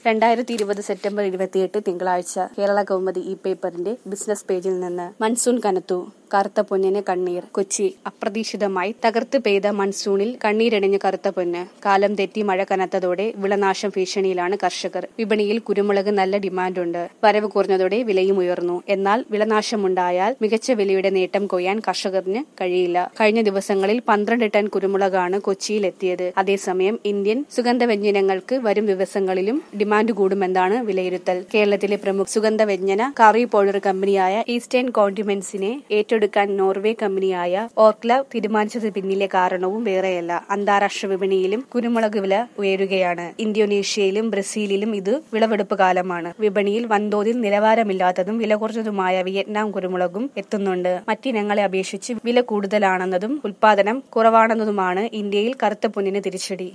രണ്ടായിരത്തി ഇരുപത് സെപ്റ്റംബർ ഇരുപത്തിയെട്ട് തിങ്കളാഴ്ച കേരള കൗമുദി ഈ പേപ്പറിന്റെ ബിസിനസ് പേജിൽ നിന്ന് മൺസൂൺ കനത്തു കറുത്ത പൊന്നിന് കണ്ണീർ കൊച്ചി അപ്രതീക്ഷിതമായി തകർത്ത് പെയ്ത മൺസൂണിൽ കണ്ണീരണിഞ്ഞ കറുത്ത പൊന്ന് കാലം തെറ്റി മഴ കനത്തതോടെ വിളനാശം ഭീഷണിയിലാണ് കർഷകർ വിപണിയിൽ കുരുമുളക് നല്ല ഡിമാൻഡുണ്ട് വരവ് കുറഞ്ഞതോടെ വിലയും ഉയർന്നു എന്നാൽ വിളനാശമുണ്ടായാൽ മികച്ച വിലയുടെ നേട്ടം കൊയ്യാൻ കർഷകറിന് കഴിയില്ല കഴിഞ്ഞ ദിവസങ്ങളിൽ പന്ത്രണ്ട് ടൺ കുരുമുളകാണ് കൊച്ചിയിൽ എത്തിയത് അതേസമയം ഇന്ത്യൻ സുഗന്ധവ്യഞ്ജനങ്ങൾക്ക് വരും ദിവസങ്ങളിലും ഡിമാൻഡ് കൂടുമെന്നാണ് വിലയിരുത്തൽ കേരളത്തിലെ പ്രമുഖ സുഗന്ധവ്യഞ്ജന കറി പൗഡർ കമ്പനിയായ ഈസ്റ്റേൺ കോണ്ടിമെന്റ്സിനെ ഏറ്റെടുക്കാൻ നോർവേ കമ്പനിയായ ഓർക്ല തീരുമാനിച്ചത് പിന്നിലെ കാരണവും വേറെയല്ല അന്താരാഷ്ട്ര വിപണിയിലും കുരുമുളക് വില ഉയരുകയാണ് ഇന്തോനേഷ്യയിലും ബ്രസീലിലും ഇത് വിളവെടുപ്പ് കാലമാണ് വിപണിയിൽ വൻതോതിൽ നിലവാരമില്ലാത്തതും വില കുറഞ്ഞതുമായ വിയറ്റ്നാം കുരുമുളകും എത്തുന്നുണ്ട് മറ്റിനങ്ങളെ അപേക്ഷിച്ച് വില കൂടുതലാണെന്നതും ഉൽപാദനം കുറവാണെന്നതുമാണ് ഇന്ത്യയിൽ കറുത്ത പൊന്നിന് തിരിച്ചടി